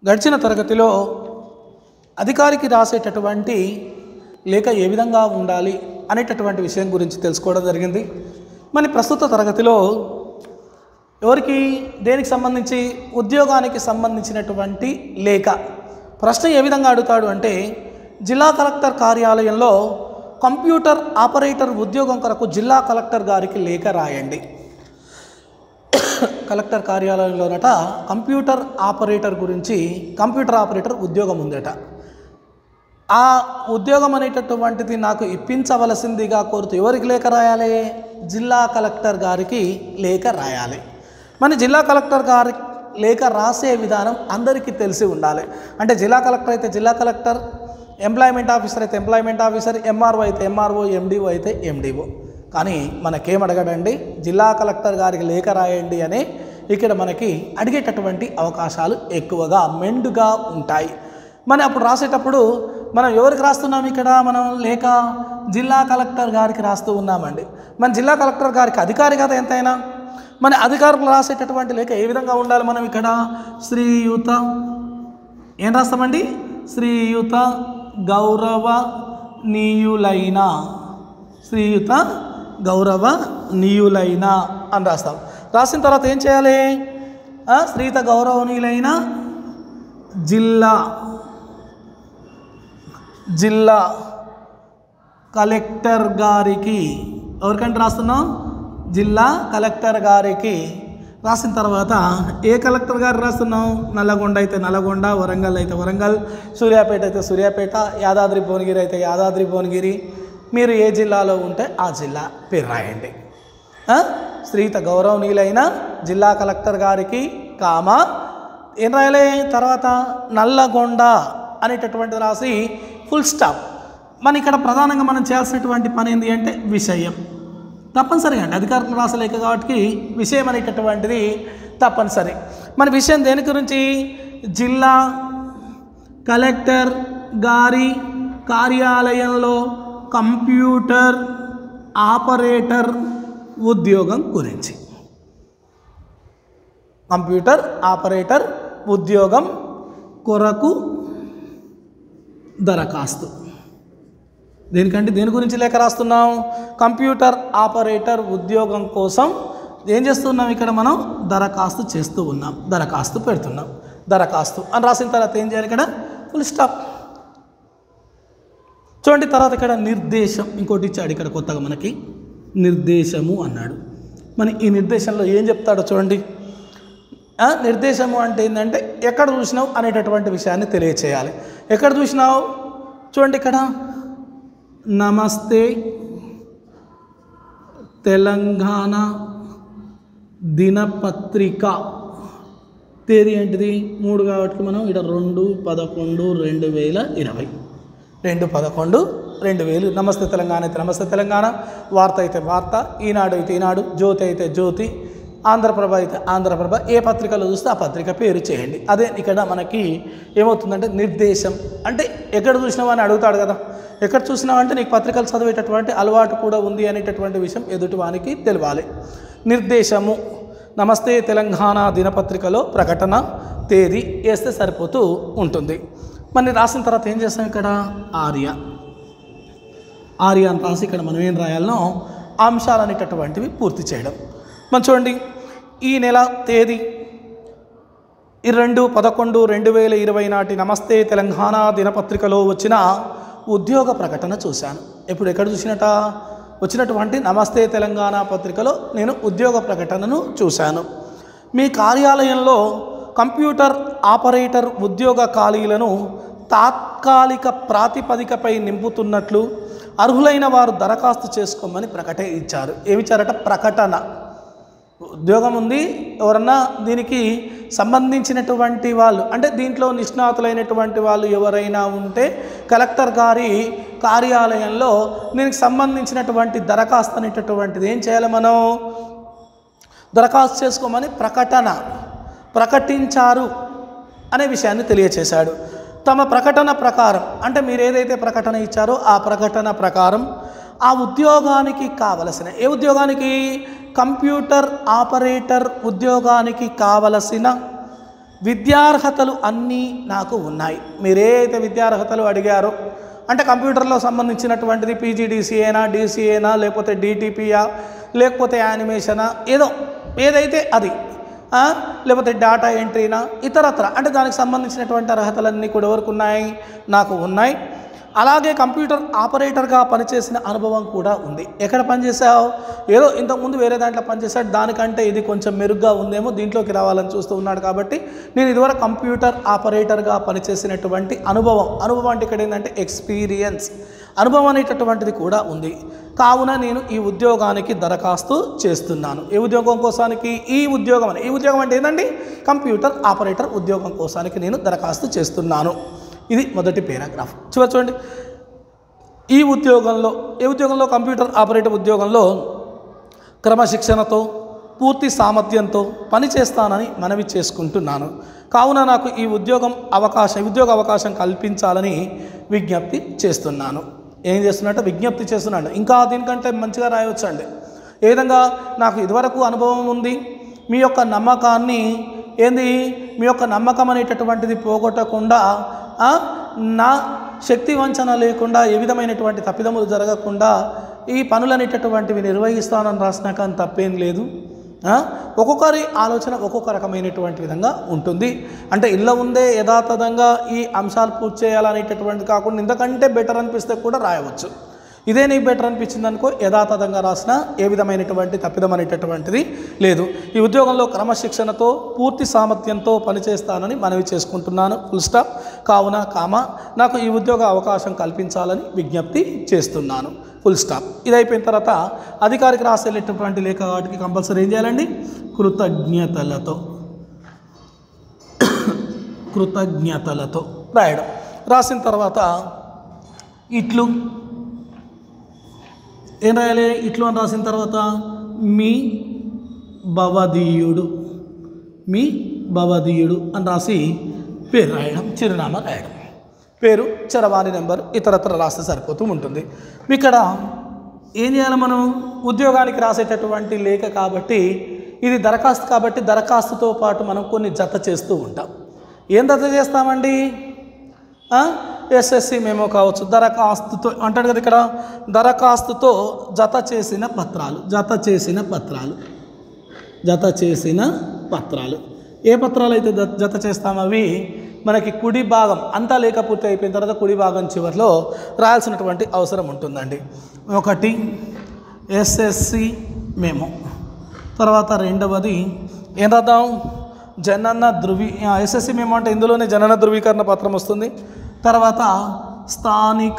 గడిచిన తరగతిలో అధికారికి రాసేటటువంటి లేఖ ఏ విధంగా ఉండాలి అనేటటువంటి విషయం గురించి తెలుసుకోవడం జరిగింది మరి ప్రస్తుత తరగతిలో ఎవరికి దేనికి సంబంధించి ఉద్యోగానికి సంబంధించినటువంటి లేఖ ప్రశ్న ఏ విధంగా అడుగుతాడు అంటే జిల్లా కలెక్టర్ కార్యాలయంలో కంప్యూటర్ ఆపరేటర్ ఉద్యోగం కొరకు జిల్లా కలెక్టర్ గారికి లేఖ రాయండి కలెక్టర్ కార్యాలయంలోనట కంప్యూటర్ ఆపరేటర్ గురించి కంప్యూటర్ ఆపరేటర్ ఉద్యోగం ఉందట ఆ ఉద్యోగం అనేటటువంటిది నాకు ఇప్పించవలసిందిగా కోరుతూ ఎవరికి లేఖ రాయాలి జిల్లా కలెక్టర్ గారికి లేఖ రాయాలి మన జిల్లా కలెక్టర్ గారి లేఖ రాసే విధానం అందరికీ తెలిసి ఉండాలి అంటే జిల్లా కలెక్టర్ అయితే జిల్లా కలెక్టర్ ఎంప్లాయ్మెంట్ ఆఫీసర్ అయితే ఎంప్లాయ్మెంట్ ఆఫీసర్ ఎంఆర్ఓ అయితే ఎంఆర్ఓ ఎండిఓ అయితే ఎండిఓ కానీ మనకేం అడగడండి జిల్లా కలెక్టర్ గారికి లేఖ రాయండి అని ఇక్కడ మనకి అడిగేటటువంటి అవకాశాలు ఎక్కువగా మెండుగా ఉంటాయి మరి అప్పుడు రాసేటప్పుడు మనం ఎవరికి రాస్తున్నాం ఇక్కడ మనం లేక జిల్లా కలెక్టర్ గారికి రాస్తూ ఉన్నామండి మన జిల్లా కలెక్టర్ గారికి అధికారి కదా ఎంతైనా మన అధికారులు రాసేటటువంటి లేఖ ఏ విధంగా ఉండాలి మనం ఇక్కడ శ్రీయుత ఏం రాస్తామండి శ్రీయుత గౌరవ నీయులైన శ్రీయుత గౌరవ నీయులైన అని రాస్తాం రాసిన తర్వాత ఏం చేయాలి ఆ, శ్రీయుత గౌరవనీయులైన జిల్లా జిల్లా కలెక్టర్ గారికి ఎవరికంటే రాస్తున్నాం జిల్లా కలెక్టర్ గారికి రాసిన తర్వాత ఏ కలెక్టర్ గారు రాస్తున్నాం నల్లగొండ అయితే నల్లగొండ వరంగల్ అయితే వరంగల్ సూర్యాపేట అయితే సూర్యాపేట యాదాద్రి భువనగిరి అయితే యాదాద్రి భువనగిరి మీరు ఏ జిల్లాలో ఉంటే ఆ జిల్లా పేరు రాయండి ఆ? శ్రీత గౌరవనీయులైన జిల్లా కలెక్టర్ గారికి కామ ఏం రాయాలి తర్వాత నల్లగొండ అనేటటువంటి రాసి ఫుల్ స్టాప్ మన ఇక్కడ ప్రధానంగా మనం చేయాల్సినటువంటి పని ఏంటి అంటే విషయం తప్పనిసరిగా అండి అధికారులు రాసలేక కాబట్టి విషయం అనేటటువంటిది తప్పనిసరి మన విషయం దేని గురించి జిల్లా కలెక్టర్ గారి కార్యాలయంలో కంప్యూటర్ ఆపరేటర్ ఉద్యోగం గురించి కంప్యూటర్ ఆపరేటర్ ఉద్యోగం కొరకు దరఖాస్తు దేనికంటే దేని గురించి లేఖ రాస్తున్నాం కంప్యూటర్ ఆపరేటర్ ఉద్యోగం కోసం ఏం చేస్తున్నాం ఇక్కడ మనం దరఖాస్తు చేస్తూ ఉన్నాం దరఖాస్తు పెడుతున్నాం దరఖాస్తు అని రాసిన తర్వాత ఏం చేయాలి ఇక్కడ ఫుల్ స్టాప్ చూడండి తర్వాత ఇక్కడ నిర్దేశం ఇంకోటి ఇచ్చాడు ఇక్కడ కొత్తగా మనకి నిర్దేశము అన్నాడు మన ఈ నిర్దేశంలో ఏం చెప్తాడో చూడండి ఆ, నిర్దేశము అంటే ఏంటంటే ఎక్కడ చూసినావు అనేటటువంటి విషయాన్ని తెలియచేయాలి ఎక్కడ చూసినావు చూడండి ఇక్కడ నమస్తే తెలంగాణ దినపత్రిక తేదీ ఏంటిది మూడు కాబట్టి మనం ఇక్కడ రెండు పదకొండు రెండు వేల ఇరవై రెండు పదకొండు రెండు వేలు నమస్తే తెలంగాణ అయితే నమస్తే తెలంగాణ వార్త అయితే వార్త ఈనాడు అయితే ఈనాడు జ్యోతి అయితే జ్యోతి ఆంధ్రప్రభ అయితే ఆంధ్రప్రభ ఏ పత్రికలో చూస్తే ఆ పత్రిక పేరు చేయండి అదే ఇక్కడ మనకి ఏమవుతుందంటే నిర్దేశం అంటే ఎక్కడ చూసినావు అని అడుగుతాడు కదా ఎక్కడ చూసినావు అంటే నీకు పత్రికలు చదివేటటువంటి అలవాటు కూడా ఉంది అనేటటువంటి విషయం ఎదుటి వానికి తెలియాలి నిర్దేశము నమస్తే తెలంగాణ దినపత్రికలో ప్రకటన తేదీ వేస్తే సరిపోతూ ఉంటుంది మరి రాసిన తర్వాత ఏం చేస్తాం ఇక్కడ ఆర్య ఆర్య అని రాసి ఇక్కడ మనం ఏం రాయాలనో అంశాలు అనేటటువంటివి పూర్తి చేయడం మనం చూడండి ఈ నెల తేదీ ఈ రెండు పదకొండు రెండు వేల ఇరవై నాటి నమస్తే తెలంగాణ దినపత్రికలో వచ్చిన ఉద్యోగ ప్రకటన చూశాను ఇప్పుడు ఎక్కడ చూసినట వచ్చినటువంటి నమస్తే తెలంగాణ పత్రికలో నేను ఉద్యోగ ప్రకటనను చూశాను మీ కార్యాలయంలో కంప్యూటర్ ఆపరేటర్ ఉద్యోగ ఖాళీలను తాత్కాలిక ప్రాతిపదికపై నింపుతున్నట్లు అర్హులైన వారు దరఖాస్తు చేసుకోమని ప్రకటన ఇచ్చారు ఏమిచ్చారట ప్రకటన ఉద్యోగం ఉంది ఎవరన్నా దీనికి సంబంధించినటువంటి వాళ్ళు అంటే దీంట్లో నిష్ణాతులైనటువంటి వాళ్ళు ఎవరైనా ఉంటే కలెక్టర్ గారి కార్యాలయంలో దీనికి సంబంధించినటువంటి దరఖాస్తు అనేటటువంటిది ఏం చేయాలి మనం దరఖాస్తు చేసుకోమని ప్రకటన ప్రకటించారు అనే విషయాన్ని తెలియచేశాడు తమ ప్రకటన ప్రకారం అంటే మీరు ఏదైతే ప్రకటన ఇచ్చారో ఆ ప్రకటన ప్రకారం ఆ ఉద్యోగానికి కావలసిన ఏ ఉద్యోగానికి కంప్యూటర్ ఆపరేటర్ ఉద్యోగానికి కావలసిన విద్యార్హతలు అన్నీ నాకు ఉన్నాయి మీరేదైతే విద్యార్హతలు అడిగారో అంటే కంప్యూటర్లో సంబంధించినటువంటిది పీజీడీసీఏనా డీసీఏనా లేకపోతే డీటీపీయా లేకపోతే యానిమేషనా ఏదో ఏదైతే అది ఆ, లేకపోతే డేటా ఎంట్రీనా ఇతరత్ర అంటే దానికి సంబంధించినటువంటి అర్హతలన్నీ కూడా ఎవరికి ఉన్నాయి నాకు ఉన్నాయి అలాగే కంప్యూటర్ ఆపరేటర్గా పనిచేసిన అనుభవం కూడా ఉంది ఎక్కడ పనిచేసావు ఏదో ఇంతకుముందు వేరే దాంట్లో పనిచేశాడు దానికంటే ఇది కొంచెం మెరుగ్గా ఉందేమో దీంట్లోకి రావాలని చూస్తూ ఉన్నాడు కాబట్టి నేను ఇదివరకు కంప్యూటర్ ఆపరేటర్గా పనిచేసినటువంటి అనుభవం అనుభవం అంటే ఇక్కడ ఏంటంటే ఎక్స్పీరియన్స్ అనుభవం అనేటటువంటిది కూడా ఉంది కావున నేను ఈ ఉద్యోగానికి దరఖాస్తు చేస్తున్నాను ఏ ఉద్యోగం కోసానికి ఈ ఉద్యోగం అని ఈ ఉద్యోగం అంటే ఏంటండి కంప్యూటర్ ఆపరేటర్ ఉద్యోగం కోసానికి నేను దరఖాస్తు చేస్తున్నాను ఇది మొదటి పారాగ్రాఫ్ చివరి చూడండి ఈ ఉద్యోగంలో ఏ ఉద్యోగంలో కంప్యూటర్ ఆపరేటర్ ఉద్యోగంలో క్రమశిక్షణతో పూర్తి సామర్థ్యంతో పనిచేస్తానని మనవి చేసుకుంటున్నాను కావున నాకు ఈ ఉద్యోగం అవకాశం ఈ ఉద్యోగ అవకాశం కల్పించాలని విజ్ఞప్తి చేస్తున్నాను ఏం చేస్తున్నట్టు విజ్ఞప్తి చేస్తున్నాడు ఇంకా దీనికంటే మంచిగా రాయవచ్చు అండి ఏ విధంగా నాకు ఇదివరకు అనుభవం ఉంది మీ యొక్క నమ్మకాన్ని ఏంది మీ యొక్క నమ్మకం అనేటటువంటిది పోగొట్టకుండా ఆ, నా శక్తి వంచన లేకుండా ఏ విధమైనటువంటి తప్పిదములు జరగకుండా ఈ పనులు అనేటటువంటివి నిర్వహిస్తానని రాసినాక అంత తప్పేం లేదు ఆ? ఒక్కొక్కరి ఆలోచన ఒక్కొక్క రకమైనటువంటి విధంగా ఉంటుంది అంటే ఇళ్ళ ఉందే యథాతథంగా ఈ అంశాలు పూర్తి చేయాలనేటటువంటి కాకుండా ఇంతకంటే బెటర్ అనిపిస్తే కూడా రాయవచ్చు ఇదే నీకు బెటర్ అనిపించింది అనుకో యథాతథంగా రాసిన ఏ విధమైనటువంటి తప్పిదం అనేటటువంటిది లేదు ఈ ఉద్యోగంలో క్రమశిక్షణతో పూర్తి సామర్థ్యంతో పనిచేస్తానని మనవి చేసుకుంటున్నాను ఫుల్ స్టాప్ కావున కామ నాకు ఈ ఉద్యోగ అవకాశం కల్పించాలని విజ్ఞప్తి చేస్తున్నాను ఫుల్ స్టాప్ ఇది అయిపోయిన తర్వాత అధికారికి రాసేటటువంటి లేఖ వాటికి కంపల్సరీ ఏం చేయాలండి కృతజ్ఞతలతో కృతజ్ఞతలతో రాయడం రాసిన తర్వాత ఇట్లు ఏం రాయాలి ఇట్లు అని రాసిన తర్వాత మీ భవదీయుడు మీ భవదీయుడు అని రాసి పేరు రాయడం చిరునామా రాయడం పేరు చరవాణి నెంబర్ ఇతరత్ర రాస్తే సరిపోతూ ఉంటుంది ఇక్కడ ఏం చేయాలి మనం ఉద్యోగానికి రాసేటటువంటి లేఖ కాబట్టి ఇది దరఖాస్తు కాబట్టి దరఖాస్తుతో పాటు మనం కొన్ని జత చేస్తూ ఉంటాం ఏం జత చేస్తామండి ఎస్ఎస్సి మేమో కావచ్చు దరఖాస్తుతో అంటాడు కదా ఇక్కడ దరఖాస్తుతో జత చేసిన పత్రాలు జత చేసిన పత్రాలు జత చేసిన పత్రాలు ఏ పత్రాలు అయితే జత- జత చేస్తామో అవి మనకి కుడి భాగం అంతా లేకపోతే అయిపోయిన తర్వాత కుడి భాగం చివరిలో రాయాల్సినటువంటి అవసరం ఉంటుందండి ఒకటి ఎస్ఎస్సి మేము తర్వాత రెండవది ఏం రాద్దాం జనన ధృవీ ఎస్ఎస్సి మేము అంటే ఇందులోనే జనన ధృవీకరణ పత్రం వస్తుంది తర్వాత స్థానిక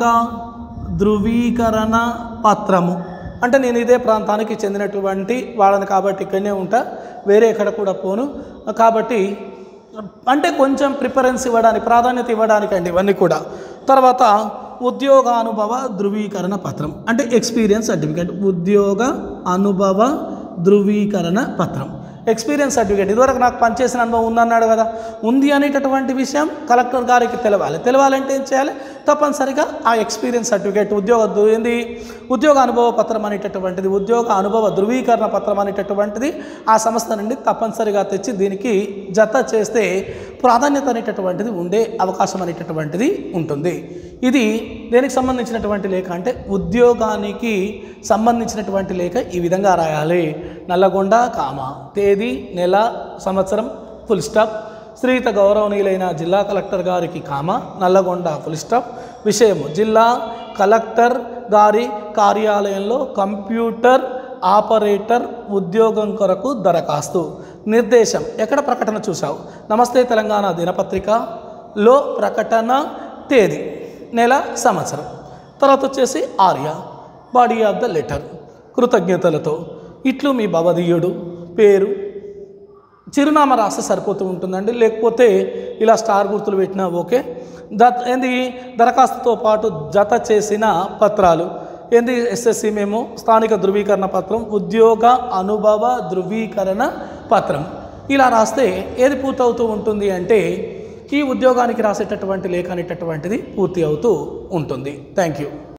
ధృవీకరణ పత్రము అంటే నేను ఇదే ప్రాంతానికి చెందినటువంటి వాళ్ళని కాబట్టి ఇక్కడనే ఉంటా వేరే ఎక్కడ కూడా పోను కాబట్టి అంటే కొంచెం ప్రిఫరెన్స్ ఇవ్వడానికి ప్రాధాన్యత ఇవ్వడానికి అండి ఇవన్నీ కూడా తర్వాత ఉద్యోగానుభవ ధృవీకరణ పత్రం అంటే ఎక్స్పీరియన్స్ సర్టిఫికేట్ ఉద్యోగ అనుభవ ధృవీకరణ పత్రం ఎక్స్పీరియన్స్ సర్టిఫికేట్ ఇదివరకు నాకు పనిచేసిన అనుభవం ఉందన్నాడు కదా ఉంది అనేటటువంటి విషయం కలెక్టర్ గారికి తెలవాలి తెలవాలంటే ఏం చేయాలి తప్పనిసరిగా ఆ ఎక్స్పీరియన్స్ సర్టిఫికేట్ ఉద్యోగ ధృ- ఏంది ఉద్యోగ అనుభవ పత్రం అనేటటువంటిది ఉద్యోగ అనుభవ ధృవీకరణ పత్రం అనేటటువంటిది ఆ సంస్థ నుండి తప్పనిసరిగా తెచ్చి దీనికి జత చేస్తే ప్రాధాన్యత అనేటటువంటిది ఉండే అవకాశం అనేటటువంటిది ఉంటుంది ఇది దేనికి సంబంధించినటువంటి లేఖ అంటే ఉద్యోగానికి సంబంధించినటువంటి లేఖ ఈ విధంగా రాయాలి నల్లగొండ కామ తేదీ నెల సంవత్సరం ఫుల్ స్టాప్ శ్రీత గౌరవనీయులైన జిల్లా కలెక్టర్ గారికి కామ నల్లగొండ ఫుల్ స్టాప్ విషయము జిల్లా కలెక్టర్ గారి కార్యాలయంలో కంప్యూటర్ ఆపరేటర్ ఉద్యోగం కొరకు దరఖాస్తు నిర్దేశం ఎక్కడ ప్రకటన చూసావు నమస్తే తెలంగాణ దినపత్రికలో ప్రకటన తేదీ నెల సంవత్సరం తర్వాత వచ్చేసి ఆర్య బాడీ ఆఫ్ ద లెటర్ కృతజ్ఞతలతో ఇట్లు మీ భవదీయుడు పేరు చిరునామా రాస్తే సరిపోతూ ఉంటుందండి లేకపోతే ఇలా స్టార్ గుర్తులు పెట్టినా ఓకే ద ఏంది దరఖాస్తుతో పాటు జత చేసిన పత్రాలు ఏంది ఎస్ఎస్సి మేము స్థానిక ధృవీకరణ పత్రం ఉద్యోగ అనుభవ ధృవీకరణ పత్రం ఇలా రాస్తే ఏది పూర్తవుతూ ఉంటుంది అంటే ఈ ఉద్యోగానికి రాసేటటువంటి లేఖ అనేటటువంటిది పూర్తి అవుతూ ఉంటుంది థ్యాంక్ యూ